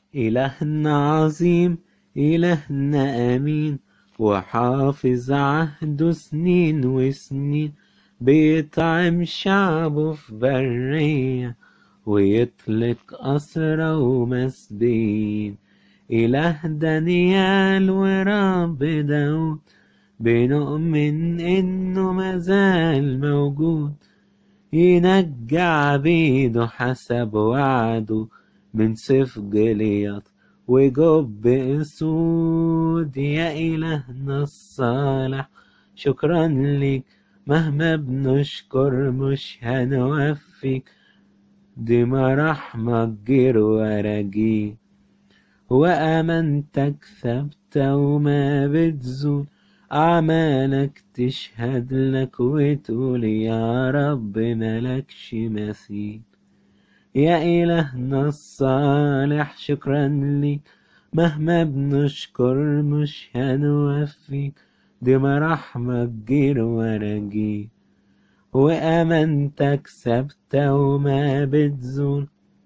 إلهنا عظيم إلهنا أمين وحافظ عهده سنين وسنين بيطعم شعبه في برية ويطلق أسرى ومسبين إله دانيال ورب داود بنؤمن إنه مازال موجود ينجى عبيده حسب وعده من سيف جليط وجب أسود يا إلهنا الصالح شكرا ليك مهما بنشكر مش هنوفيك دي مراحمك جير وراجيك وأمانتك ثابتة وما بتزول أعمالك تشهد لك وتقول يا رب ملكش مثيل يا إلهنا الصالح شكرا ليك مهما بنشكر مش هنوفيك دي مراحمك جير وراجيك وأمانتك ثابتة وما بتزول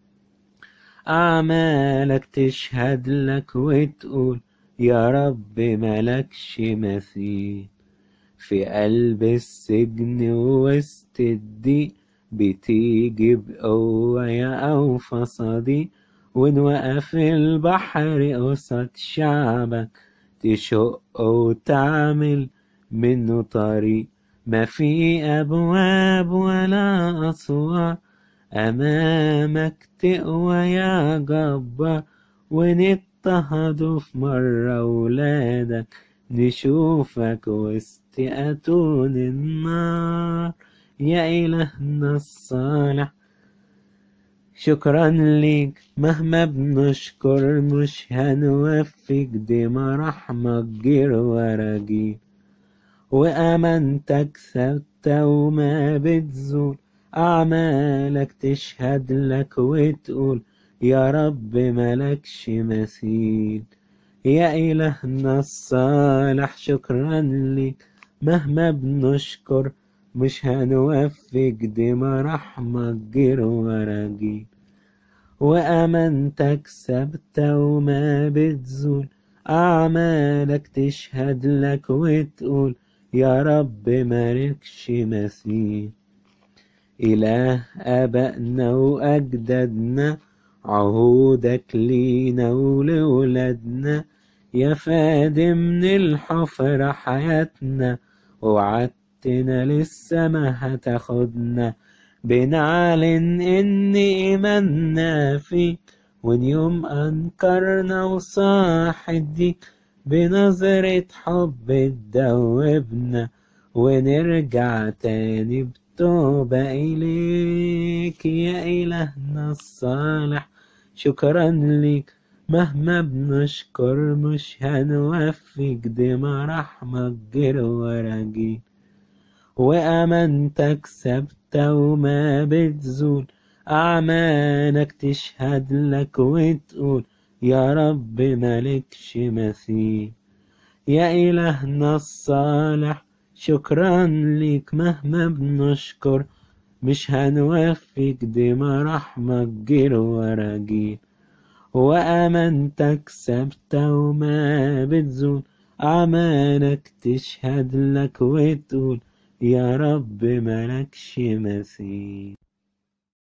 أعمالك تشهد لك وتقول يا رب ملكش مثيل في قلب السجن ووسط الضيق بتيجي بقوة يا أوفى صديق ونوقف البحر قصاد شعبك تشق وتعمل منه طريق ما في أبواب ولا أسوار أمامك تقوى يا جبار ونضطهدوا في مرة ولادك نشوفك وسط أتون النار يا إلهنا الصالح شكرا ليك مهما بنشكر مش هنوفيك دي مراحمك جير وراجيك وأمانتك ثابتة وما بتزول أعمالك تشهد لك وتقول يا رب ملكش مثيل يا إلهنا الصالح شكرا ليك مهما بنشكر مش هنوفيك دي مراحمك جير وراجيك وأمانتك ثابتة وما بتزول أعمالك تشهد لك وتقول يا رب مالكش مثيل إله آبائنا وأجدادنا عهودك لينا ولولادنا يا فادي من الحفرة حياتنا وعدتنا للسما هتاخدنا بنعلن إن إيماننا فيك وإن يوم أنكرنا وصاح الديك بنظرة حب تدوبنا ونرجع تاني بتوبة إليك يا إلهنا الصالح شكرا ليك مهما بنشكر مش هنوفيك دي مراحمك جير وراجيك وأمانتك ثابتة وما بتزول أعمالك تشهد لك وتقول يا رب مالكش مثيل يا إلهنا الصالح شكرا ليك مهما بنشكر مش هنوفيك دي مراحمك جير وراجيك وأمانتك ثابتة وما بتزول أعمالك تشهد لك وتقول يا رب ملكش مثيل